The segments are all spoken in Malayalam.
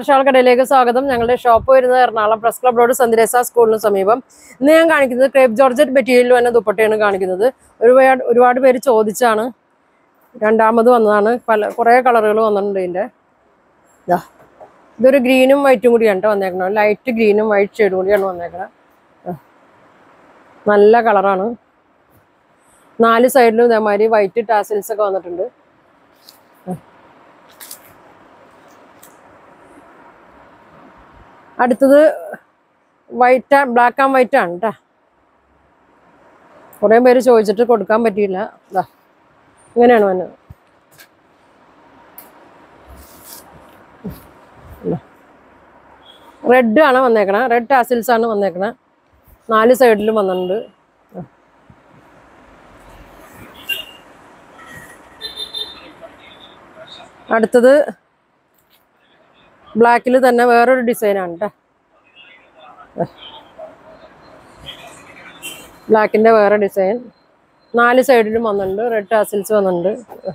കടയിലേക്ക് സ്വാഗതം ഞങ്ങളുടെ ഷോപ്പ് വരുന്നത് എറണാകുളം പ്രസ് ക്ലബ് റോഡ് സന്ദേശ സ്കൂളിന് സമീപം ഇന്ന് ഞാൻ കാണിക്കുന്നത് ക്രേപ്പ് ജോർജറ്റ് മെറ്റീരിയൽ വന്ന ദുപ്പട്ടയാണ് കാണിക്കുന്നത് ഒരുപാട് ഒരുപാട് പേര് ചോദിച്ചാണ് രണ്ടാമത് വന്നതാണ് പല കുറേ കളറുകൾ വന്നിട്ടുണ്ട് ഇതിൻ്റെ ഇതാ ഇതൊരു ഗ്രീനും വൈറ്റും കൂടിയാണ് കേട്ടോ വന്നേക്കണം ലൈറ്റ് ഗ്രീനും വൈറ്റ് ഷെയ്ഡും കൂടിയാണ് വന്നേക്കണം ദാ. നല്ല കളറാണ് നാല് സൈഡിലും ഇതേമാതിരി വൈറ്റ് ടാസിൽസ് ഒക്കെ വന്നിട്ടുണ്ട് അടുത്തത് വൈറ്റ് ബ്ലാക്ക് ആൻഡ് വൈറ്റ് ആണ് കേട്ടോ കുറേ പേര് ചോദിച്ചിട്ട് കൊടുക്കാൻ പറ്റിയില്ല ഇതാ ഇങ്ങനെയാണ് വന്നത് റെഡ് ആണ് വന്നേക്കണേ റെഡ് ടാസിൽസ് ആണ് വന്നേക്കണേ നാല് സൈഡിലും വന്നിട്ടുണ്ട് ആ. അടുത്തത് ബ്ലാക്കിൽ തന്നെ വേറൊരു ഡിസൈനാണ് കേട്ടോ ബ്ലാക്കിൻ്റെ വേറെ ഡിസൈൻ നാല് സൈഡിലും വന്നിട്ടുണ്ട് റെഡ് ടാസിൽസ് വന്നിട്ടുണ്ട്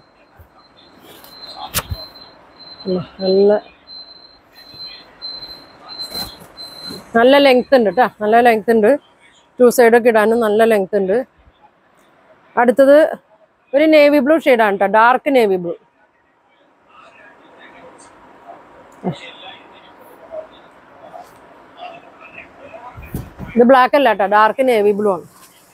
ഉം, നല്ല നല്ല ലെങ്ത് ഉണ്ട് കേട്ടോ നല്ല ലെങ്ത് ഉണ്ട് ടു സൈഡൊക്കെ ഇടാനും നല്ല ലെങ്ത് ഉണ്ട് അടുത്തത് ഒരു നേവി ബ്ലൂ ഷെയ്ഡാണ് കേട്ടോ ഡാർക്ക് നേവി ബ്ലൂ ഇത് ബ്ലാക്ക് അല്ല കേട്ടോ ഡാർക്ക് നേവി ബ്ലൂ ആണ്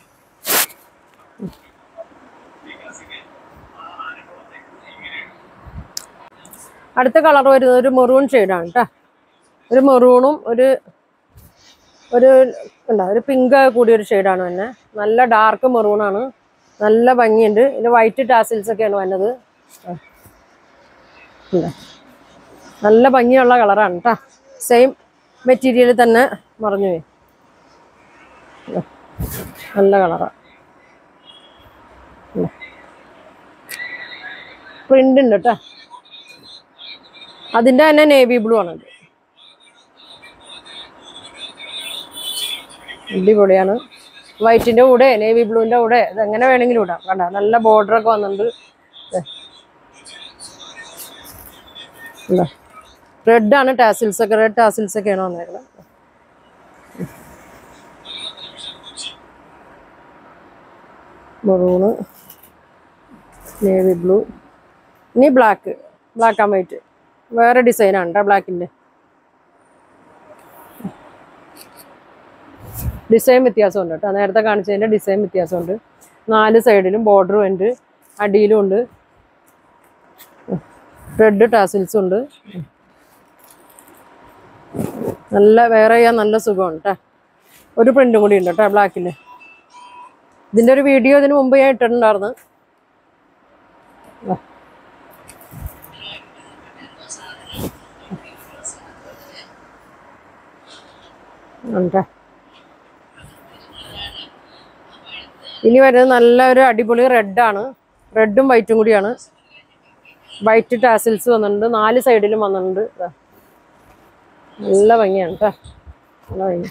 അടുത്ത കളർ വരുന്നത് ഒരു മെറൂൺ ഷെയ്ഡാണ് കേട്ടോ ഒരു മെറൂണും ഒരു ഒരു ഉണ്ടോ ഒരു പിങ്ക് കൂടിയ ഒരു ഷെയ്ഡാണ് തന്നെ നല്ല ഡാർക്ക് മെറൂണാണ് നല്ല ഭംഗിയുണ്ട് ഇതിൽ വൈറ്റ് ടാസിൽസ് ഒക്കെയാണ് വന്നത് ആ. ഇല്ലേ? നല്ല ഭംഗിയുള്ള കളറാണ് കേട്ടോ സെയിം മെറ്റീരിയൽ തന്നെ മറഞ്ഞു പോയി ഇല്ലേ? നല്ല കളറാണ് പ്രിന്റ് ഉണ്ട് കേട്ടോ അതിൻ്റെ തന്നെ നേവി ബ്ലൂ ആണത് അടിപൊളിയാണ് വൈറ്റിൻ്റെ കൂടെ നേവി ബ്ലൂവിൻ്റെ കൂടെ ഇത് എങ്ങനെ വേണമെങ്കിലും ഇടാം കണ്ട നല്ല border ഒക്കെ വന്നിട്ടുണ്ട് റെഡ് ആണ് ടാസിൽസ് ഒക്കെ റെഡ് ടാസിൽസ് ഒക്കെയാണ് വന്നേക്കുന്നത് മെറൂണ് നേവി ബ്ലൂ ഇനി ബ്ലാക്ക് ബ്ലാക്ക് ആൻഡ് വൈറ്റ് വേറെ ഡിസൈനാണ് കേട്ടോ ബ്ലാക്കിൻ്റെ ഡിസൈൻ വ്യത്യാസമുണ്ട് കേട്ടോ നേരത്തെ കാണിച്ചതിൻ്റെ ഡിസൈൻ വ്യത്യാസമുണ്ട് നാല് സൈഡിലും ബോർഡറും ഉണ്ട് അടിയിലും ഉണ്ട് റെഡ് ടാസിൽസും ഉണ്ട് നല്ല വേറെ ചെയ്യാൻ നല്ല സുഖമാണ് കേട്ടോ ഒരു പ്രിന്റും കൂടി ഉണ്ട് കേട്ടോ ബ്ലാക്കിൽ ഇതിൻ്റെ ഒരു വീഡിയോ ഇതിന് മുമ്പ് ഞാൻ ഇട്ടിട്ടുണ്ടായിരുന്നു ദാ. ഉണ്ട് ഇനി വരുന്നത് നല്ല ഒരു അടിപൊളി റെഡാണ് റെഡും വൈറ്റും കൂടിയാണ് വൈറ്റ് ടാസിൽസ് വന്നിട്ടുണ്ട് നാല് സൈഡിലും വന്നിട്ടുണ്ട് ദാ. നല്ല ഭംഗിയാണ് കേട്ടോ നല്ല ഭംഗി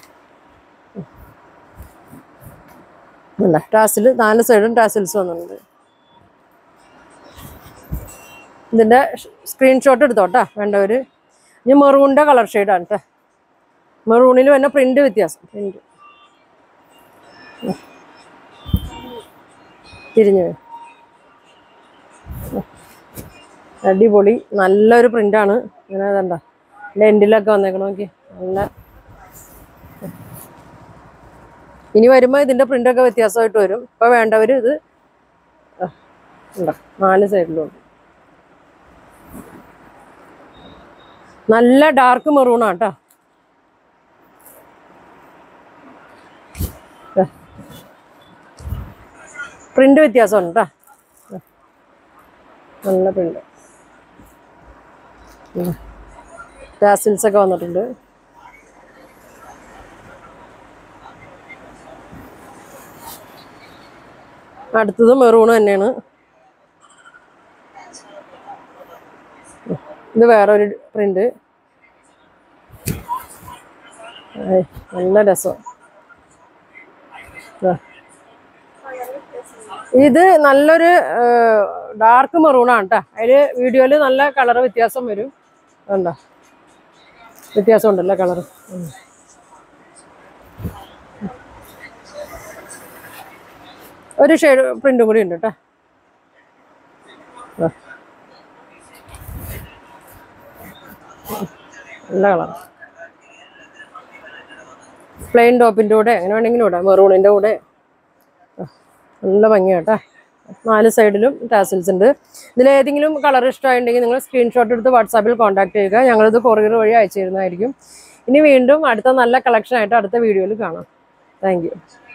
അല്ല ടാസിൽ നാല് സൈഡും ടാസിൽസ് വന്നിട്ടുണ്ട് ഇതിൻ്റെ സ്ക്രീൻഷോട്ട് എടുത്തോട്ടാ വേണ്ടവർ ഇനി മെറൂണിൻ്റെ കളർ ഷെയ്ഡാണ് കേട്ടോ മെറൂണിൽ തന്നെ പ്രിന്റ് വ്യത്യാസം പ്രിന്റ് തിരിഞ്ഞു പോയി. അടിപൊളി നല്ലൊരു പ്രിന്റാണ് ഇങ്ങനെ ഇതണ്ട ലെൻഡിലൊക്കെ വന്നേക്കണം നോക്കി നല്ല ഇനി വരുമ്പോൾ ഇതിൻ്റെ പ്രിന്റൊക്കെ വ്യത്യാസമായിട്ട് വരും ഇപ്പോൾ വേണ്ടവർ ഇത് ആ, ഉണ്ടോ നാല് സൈഡിലും ഉണ്ട് നല്ല ഡാർക്ക് മെറൂണാണ് കേട്ടോ പ്രിന്റ് വ്യത്യാസമുണ്ട് കേട്ടോ നല്ല പ്രിന്റ് ടാസിൽസ് ഒക്കെ വന്നിട്ടുണ്ട് അടുത്തത് മെറൂൺ തന്നെയാണ് ഇത് വേറൊരു പ്രിന്റ് നല്ല രസം ദാ. ഇത് നല്ലൊരു ഡാർക്ക് മെറൂണാണ് കേട്ടോ അതിൽ വീഡിയോയിൽ നല്ല കളർ വ്യത്യാസം വരും കണ്ടോ വ്യത്യാസമുണ്ടല്ലോ കളർ ഒരു ഷെയ്ഡ് പ്രിന്റും കൂടി ഉണ്ട് കേട്ടോ നല്ല കളർ പ്ലെയിൻ ടോപ്പിൻ്റെ കൂടെ എങ്ങനെ വേണമെങ്കിലും ഇടാം മെറൂണിൻ്റെ കൂടെ ആ, നല്ല ഭംഗിയാട്ടോ നാല് സൈഡിലും ടാസിൽസ് ഉണ്ട് ഇതിലേതെങ്കിലും കളർ ഇഷ്ടമായിട്ടുണ്ടെങ്കിൽ നിങ്ങൾ സ്ക്രീൻഷോട്ട് എടുത്ത് വാട്സാപ്പിൽ കോൺടാക്ട് ചെയ്യുക ഞങ്ങളിത് കൊറിയർ വഴി അയച്ചു തരുന്നതായിരിക്കും ഇനി വീണ്ടും അടുത്ത നല്ല കളക്ഷൻ ആയിട്ട് അടുത്ത വീഡിയോയിൽ കാണാം താങ്ക് യു